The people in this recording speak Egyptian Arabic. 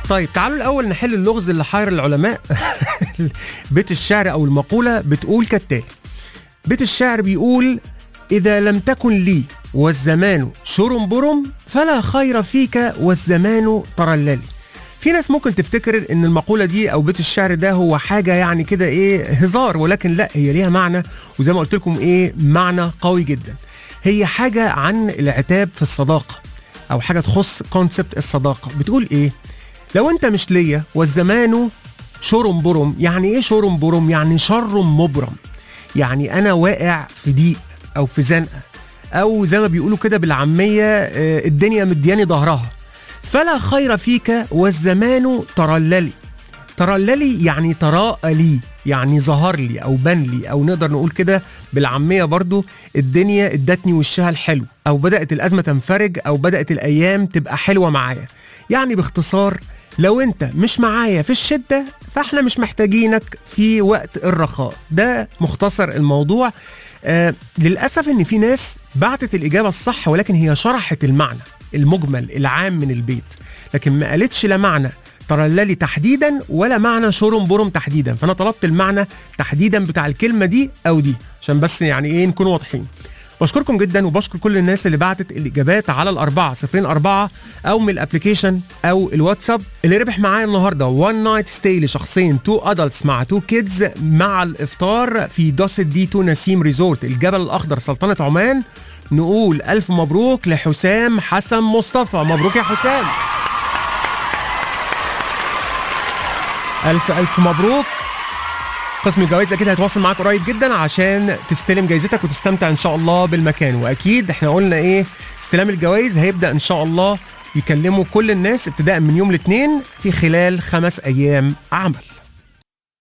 طيب تعالوا الاول نحل اللغز اللي حير العلماء بيت الشعر او المقوله بتقول كالتالي بيت الشعر بيقول اذا لم تكن لي والزمان شرم برم فلا خير فيك والزمان ترللي في ناس ممكن تفتكر ان المقوله دي او بيت الشعر ده هو حاجه يعني كده ايه هزار ولكن لا هي ليها معنى وزي ما قلت لكم ايه معنى قوي جدا هي حاجه عن العتاب في الصداقه او حاجه تخص كونسبت الصداقه بتقول ايه لو انت مش ليا والزمان شرم برم يعني ايه شرم برم يعني شر مبرم يعني انا واقع في ضيق او في زنقه او زي ما بيقولوا كده بالعاميه آه، الدنيا مدياني ظهرها فلا خير فيك والزمان ترللي ترللي يعني تراءى لي يعني ظهر لي او بان لي او نقدر نقول كده بالعاميه برضو الدنيا ادتني وشها الحلو او بدات الازمه تنفرج او بدات الايام تبقى حلوه معايا يعني باختصار لو انت مش معايا في الشده فاحنا مش محتاجينك في وقت الرخاء ده مختصر الموضوع آه للاسف ان في ناس بعتت الاجابه الصح ولكن هي شرحت المعنى المجمل العام من البيت لكن ما قالتش لا معنى ترللي تحديدا ولا معنى شرم برم تحديدا فانا طلبت المعنى تحديدا بتاع الكلمه دي او دي عشان بس يعني ايه نكون واضحين بشكركم جدا وبشكر كل الناس اللي بعتت الاجابات على الاربعه صفرين اربعه او من الابلكيشن او الواتساب اللي ربح معايا النهارده وان نايت ستاي لشخصين تو ادلتس مع تو كيدز مع الافطار في دوست دي تو نسيم ريزورت الجبل الاخضر سلطنه عمان نقول الف مبروك لحسام حسن مصطفى مبروك يا حسام الف الف مبروك قسم الجوائز اكيد هيتواصل معاك قريب جدا عشان تستلم جايزتك وتستمتع ان شاء الله بالمكان واكيد احنا قلنا ايه استلام الجوائز هيبدا ان شاء الله يكلموا كل الناس ابتداء من يوم الاثنين في خلال خمس ايام عمل